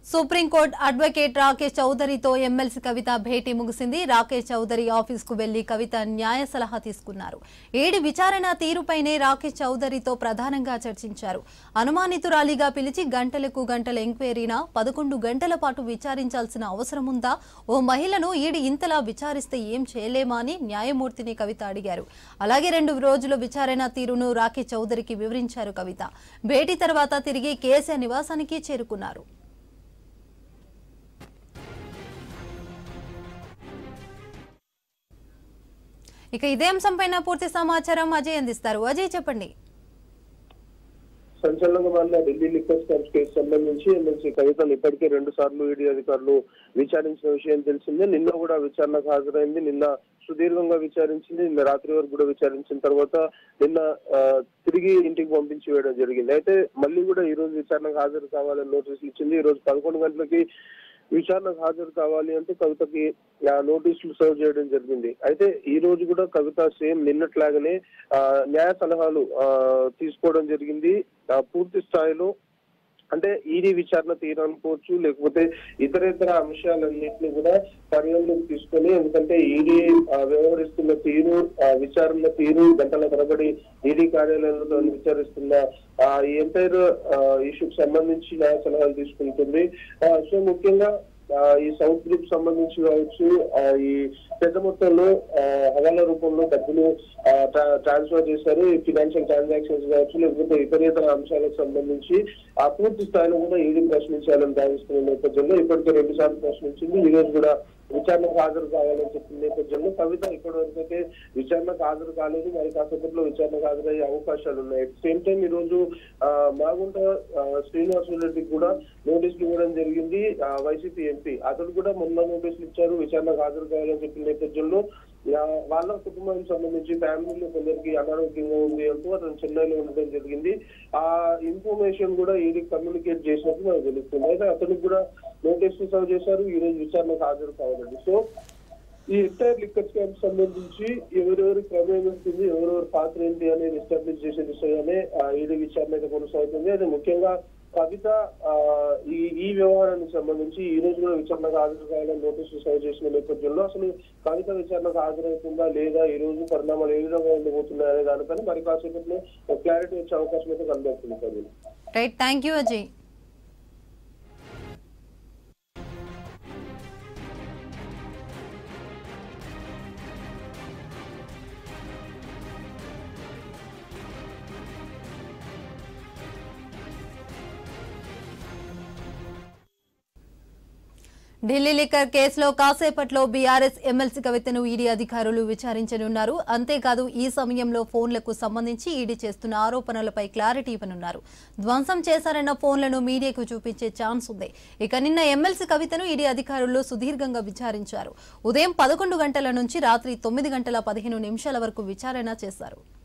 supreme court advocate Rakesh చౌదరితో MLC Kavitha భేటీ ముగిసింది రాకేష్ చౌదరి ఆఫీస్ కు వెళ్లి కవిత న్యాయ సలహా తీసుకున్నారు ఏడి విచారణ తీరుపైనే రాకేష్ చౌదరితో ప్రధానంగా చర్చించారు అనుమానితురాలిగా పిలిచి గంటలకు గంటల ఎంక్వైరీనా పదకొండు గంటల పాటు విచారించాల్సిన అవసరం ఉందా ఓ మహిళను ఈడి ఇంతలా విచారిస్తే ఏం చేయలేమా అని న్యాయమూర్తిని కవిత అడిగారు అలాగే రెండు రోజుల విచారణ తీరును రాకేష్ చౌదరికి వివరించారు కవిత భేటీ తర్వాత తిరిగి కేసీఆర్ నివాసానికి చేరుకున్నారు ఇక ఇదే అంశంపైన పూర్తి సమాచారం అజయ్ అందిస్తారు అజయ్ చెప్పండి సంచలనంగా ఢిల్లీ లిక్కర్ స్కామ్స్ కేసు సంబంధించి ఎమ్మెల్సీ కవితను ఇప్పటికే రెండు సార్లు ఈడీ అధికారులు విచారించిన విషయం తెలిసిందే నిన్న కూడా విచారణకు హాజరైంది నిన్న సుదీర్ఘంగా విచారించింది నిన్న రాత్రి వరకు కూడా విచారించిన తర్వాత నిన్న ఆ, తిరిగి ఇంటికి పంపించి వేయడం జరిగింది అయితే మళ్ళీ కూడా ఈ రోజు విచారణకు హాజరు కావాలని నోటీసులు ఇచ్చింది ఈ రోజు పదకొండు గంటలకి విచారణకు హాజరు కావాలి అంటే కవితకి ఆ నోటీసులు సర్వ్ చేయడం జరిగింది అయితే ఈ రోజు కూడా కవిత సేమ్ నిన్నట్లాగానే ఆ, న్యాయ సలహాలు ఆ, తీసుకోవడం జరిగింది ఆ, పూర్తి స్థాయిలో అంటే ఈడీ విచారణ తీరనుకోవచ్చు లేకపోతే ఇతర ఇతర అంశాలన్నింటినీ కూడా పరిగణలోకి తీసుకొని ఎందుకంటే ఈడీ వ్యవహరిస్తున్న తీరు ఆ, విచారణ తీరు గంటల తరబడి ఈడీ కార్యాలయంలో విచారిస్తున్న ఆ, ఈ ఎంటైర్ ఇష్యూకి సంబంధించి న్యాయ సలహాలు తీసుకుంటుంది ఆ, సో ముఖ్యంగా ఆ, ఈ సౌత్ గ్రూప్ సంబంధించి కావచ్చు ఆ, ఈ పెద్ద మొత్తంలో ఆ, హవాలా రూపంలో డబ్బులు ఆ, ట్రా- ట్రాన్స్ఫర్ చేశారు ఈ ఫినాన్షియల్ ట్రాన్సాక్షన్స్ కావచ్చు లేకపోతే ఇతరేతర అంశాలకు సంబంధించి ఆ పూర్తి స్థాయిలో కూడా ఈడీ ప్రశ్నించాలని భావిస్తున్న నేపథ్యంలో ఇప్పటికే రెండు సార్లు ప్రశ్నించింది ఈ రోజు కూడా విచారణకు హాజరు కావాలని చెప్పిన నేపథ్యంలో కవిత ఇప్పటి వరకు అయితే విచారణకు హాజరు కాలేదు మరి కాసేపట్లో విచారణకు హాజరయ్యే అవకాశాలు ఉన్నాయి అట్ సేమ్ టైం ఈ రోజు ఆ, మాగుంట ఆ, శ్రీనివాస రెడ్డికి కూడా నోటీసులు ఇవ్వడం జరిగింది ఆ, వైసీపీ ఎంపీ అతడు కూడా మొన్న నోటీసులు ఇచ్చారు విచారణకు హాజరు కావాలని చెప్పిన నేపథ్యంలో ఆ, వాళ్ళ కుటుంబానికి సంబంధించి ఫ్యామిలీలో కొందరికి అనారోగ్యంగా ఉంది అంటూ అతను చెన్నైలో ఉండడం జరిగింది ఆ ఇన్ఫర్మేషన్ కూడా ఈడీ కమ్యూనికేట్ చేసినట్టు మనకు తెలుస్తుంది అయితే అతనికి కూడా నోటీసులు సర్వ్ చేశారు ఈ రోజు విచారణకు హాజరు కావాలండి సో ఈ ఎంటైర్ లిక్కర్ స్కామ్ సంబంధించి ఎవరెవరి ప్రమేయం ఉంటుంది ఎవరెవరి పాత్ర ఏంటి అనేది ఎస్టాబ్లిష్ చేసే దిశగానే ఈడీ విచారణ అయితే కొనసాగుతుంది అది ముఖ్యంగా కవిత ఆ, ఈ ఈ వ్యవహారానికి సంబంధించి ఈ రోజు కూడా విచారణకు హాజరు కావాలని నోటీసులు సర్వ్ చేసిన నేపథ్యంలో అసలు కవిత విచారణకు హాజరవుతుందా లేదా ఈ రోజు పరిణామాలు ఏ విధంగా ఉండబోతున్నాయి అనే దానిపైన మరి కాసేపట్లో క్లారిటీ వచ్చే అవకాశం అయితే కనబడుతుంది Kavitha right thank you Ajay Delhi liquor కేసులో కాసేపట్లో బీఆర్ఎస్ ఎమ్మెల్సీ కవితను ఈడీ అధికారులు విచారించనున్నారు అంతేకాదు ఈ సమయంలో ఫోన్లకు సంబంధించి ఈడీ చేస్తున్న ఆరోపణలపై క్లారిటీ ఇవ్వనున్నారు ధ్వంసం చేశారన్న ఫోన్లను మీడియాకు చూపించే ఛాన్స్ ఉంది ఇక నిన్న ఎమ్మెల్సీ కవితను ఈడీ అధికారులు సుదీర్ఘంగా విచారించారు ఉదయం పదకొండు గంటల నుంచి రాత్రి తొమ్మిది గంటల పదిహేను నిమిషాల వరకు విచారణ చేశారు